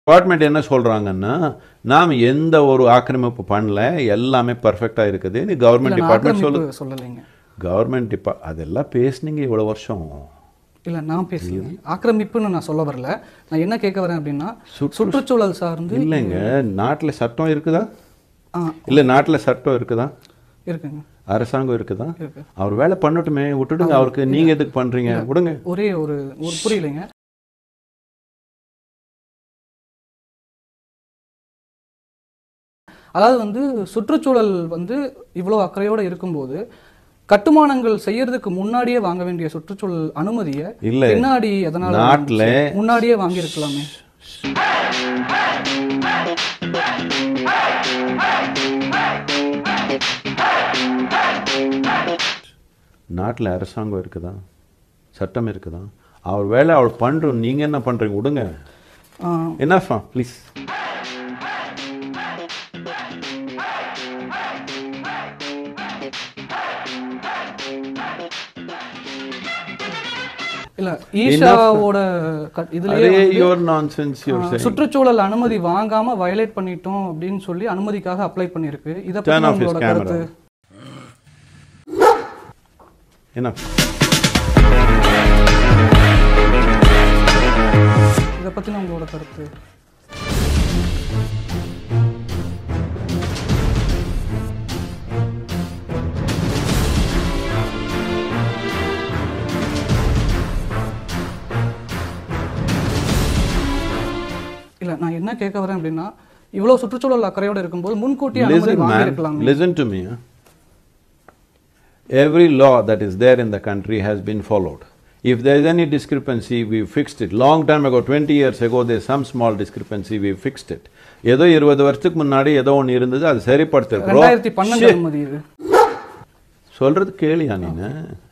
Department என்ன சொல்றாங்கன்னா நாம் எந்த ஒரு ஆக்கிரமிப்பு பண்ணல எல்லாமே பர்ஃபெக்டா இருக்குது நீ கவர்மெண்ட் இல்ல, நான் டிபார்ட்மெண்ட் சொல்லு ஆக்கிரமிப்பு சொல்லலைங்க கவர்மெண்ட் டிபா அதெல்லாம் பேசுனீங்க இவ்வளவு வருஷம் இல்ல நான் பேசுறேன் ஆக்கிரமிப்புன்னு நான் சொல்ல வரல நான் என்ன கேட்க வரேன் அப்படின்னா சுற்றுச்சூழல் சார்ந்து இல்லைங்க நாட்டுல சட்டம் இருக்குதா ஆ இல்ல நாட்டுல சட்டம் இருக்குதா இருக்குங்க அரசாங்கம் இருக்குதா இருக்கு அவர் வேலை பண்ணட்டுமே விட்டுடுங்க அவருக்கு நீங்க எதுக்கு பண்றீங்க விடுங்க ஒரே ஒரு ஒரு புரியலைங்க அதாவது வந்து சுற்றுச்சூழல் வந்து இவ்வளோ அக்கறையோடு இருக்கும்போது கட்டுமானங்கள் செய்யறதுக்கு முன்னாடியே வாங்க வேண்டிய சுற்றுச்சூழல் அனுமதியை இல்ல. பின்னாடி எதனால நாட்டுல- வாங்குச்சு? முன்னாடியே வாங்கியிருக்கலாமே நாட்டுல அரசாங்கம் இருக்குதா சட்டம் இருக்குதா அவர் வேலை அவர் பண்றோம் நீங்க என்ன பண்றீங்க விடுங்க ஆ, என்னஃபா ப்ளீஸ் இல்ல ஈஷாவோட க- இதுலயே அரே வந்து, யுவர் நான்சென்ஸ் யுவர் ஆ, சுற்றுச்சூழல் அனுமதி வாங்காம வயலேட் பண்ணிட்டோம் அப்படின்னு சொல்லி அனுமதிக்காக அப்ளை பண்ணிருக்கு இத Turn பத்தி off his உங்களோட camera. கருத்து என்ன இத பத்தின உங்களோட கருத்து இல்ல நான் என்ன கேட்க வரேன் அப்படின்னா இவ்வளவு சுற்றுச்சூழல் அக்கறையோட இருக்கும்போது முன்கூட்டியே அனுமதி Listen, man. வாங்கியிருக்கலாம் Listen to me. huh? Every law that is there in the country has been followed. If there is any discrepancy, we fixed it. Long time ago, twenty years ago, there's some small discrepancy, we fixed it. ஏதோ இருபது வருஷத்துக்கு முன்னாடி ஏதோ ஒன்று இருந்தது அது சரிப்படுத்திருக்கிறோம் ரெண்டாயிரத்தி பன்னெண்டு அனுமதி இது சொல்றது கேளியா நீங்க